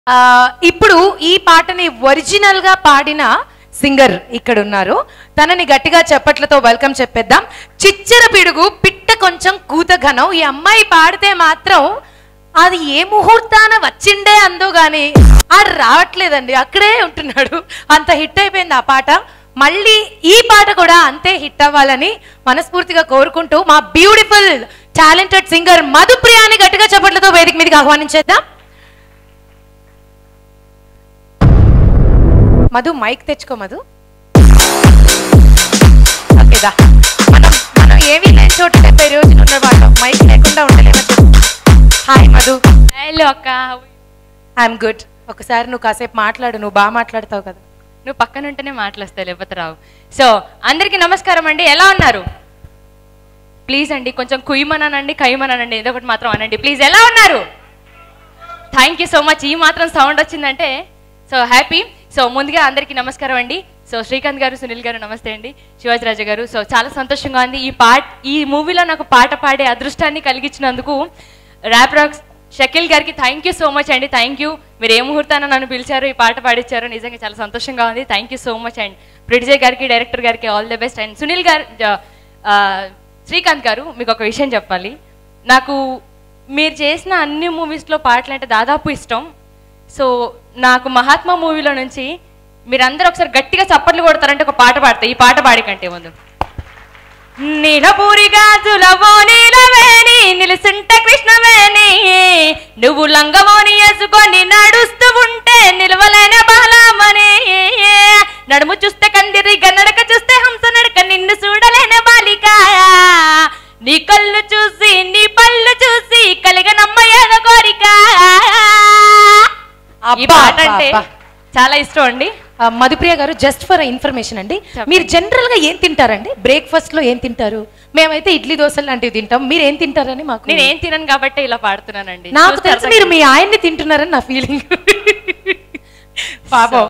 ఆ, ఇప్పుడు ఈ పాటని ఒరిజినల్ గా పాడిన సింగర్ ఇక్కడ ఉన్నారు తనని గట్టిగా చప్పట్లతో వెల్కమ్ చెప్పేద్దాం చిచ్చర పిడుగు పిట్ట కొంచెం కూత ఘనం ఈ అమ్మాయి పాడితే మాత్రం అది ఏ ముహూర్తాన వచ్చిండే అందో గాని ఆడు రావట్లేదండి అక్కడే ఉంటున్నాడు అంత హిట్ అయిపోయింది ఆ పాట మళ్ళీ ఈ పాట కూడా అంతే హిట్ అవ్వాలని మనస్ఫూర్తిగా కోరుకుంటూ మా బ్యూటిఫుల్ టాలెంటెడ్ సింగర్ మధుప్రియాని గట్టిగా చప్పట్లతో వేదిక మీదకి ఆహ్వానించేద్దాం మధు మైక్ తెచ్చుకో మధు ఓకేదా మనం మనం ఏమీ లేని చోట డెబ్బై రోజులు ఉన్నవాళ్ళం మైక్ లేకుండా ఉండలేమని చెప్పు హాయ్ మధు హలో అక్క ఐఎమ్ గుడ్ ఒకసారి నువ్వు కాసేపు మాట్లాడు నువ్వు బాగా మాట్లాడతావు కదా నువ్వు పక్కన ఉంటేనే మాట్లాస్తావు లేకపోతే రావు సో అందరికీ నమస్కారం అండి ఎలా ఉన్నారు ప్లీజ్ అండి కొంచెం కుయ్యమనండి కయ్యమనండి ఏదో ఒకటి మాత్రం అనండి ప్లీజ్ ఎలా ఉన్నారు థ్యాంక్ యూ సో మచ్ ఈ మాత్రం సౌండ్ వచ్చిందంటే సో హ్యాపీ సో ముందుగా అందరికీ నమస్కారం అండి సో శ్రీకాంత్ గారు సునీల్ గారు నమస్తే అండి శివాజీ రాజా గారు సో చాలా సంతోషంగా ఉంది ఈ పాట ఈ మూవీలో నాకు పాట పాడే అదృష్టాన్ని కలిగించినందుకు ర్యాప్ రాక్స్ షకీల్ గారికి థ్యాంక్ యూ సో మచ్ అండి థ్యాంక్ యూ మీరు ఏ ముహూర్తాన నన్ను పిలిచారు ఈ పాట పాడించారు నిజంగా చాలా సంతోషంగా ఉంది thank you so much and producer గారికి డైరెక్టర్ గారికి all the best and Sunil garu ఆ, శ్రీకాంత్ గారు మీకు ఒక విషయం చెప్పాలి నాకు మీరు చేసిన అన్ని మూవీస్లో పాటలు అంటే దాదాపు ఇష్టం సో నాకు మహాత్మా మూవీలో నుంచి మీరందరూ ఒకసారి గట్టిగా చప్పట్లు కొడతారంటే ఒక పాట పాడతా ఈ పాట పాడికంటే ముందు నీలపూరి గాజులవో నీలవేణి నిలుసుంట కృష్ణవేణి నువ్వు లంగమోని వేసుకొని నడుస్తూ ఉంటే నిలవలేని బాలామని నడుము చూస్తే కందిరి నడక చూస్తే హంస నడక నిన్ను చూడలేని బాలిక నీ కళ్ళు చూసి నీ పళ్ళు చూసి కలిగనమ్మ ఏదో కోరిక ఈ అబ్బా, పాట అబ్బా, అంటే అబ్బా. చాలా ఇష్టం అండి ఆ, మధుప్రియ గారు జస్ట్ ఫర్ ఇన్ఫర్మేషన్ అండి చెప్పండి. మీరు జనరల్ గా ఏం తింటారండి బ్రేక్ఫాస్ట్ లో ఏం తింటారు మేమైతే ఇడ్లీ దోశలు లాంటివి తింటాం మీరు ఏం తింటారని మాకు నేను ఏం తినను కాబట్టి ఇలా పాడుతున్నానండి నాకు చూస్తే తెలిసి అర్థం మీరు మీ ఆయన్ని తింటున్నారని నా ఫీలింగ్ పాపం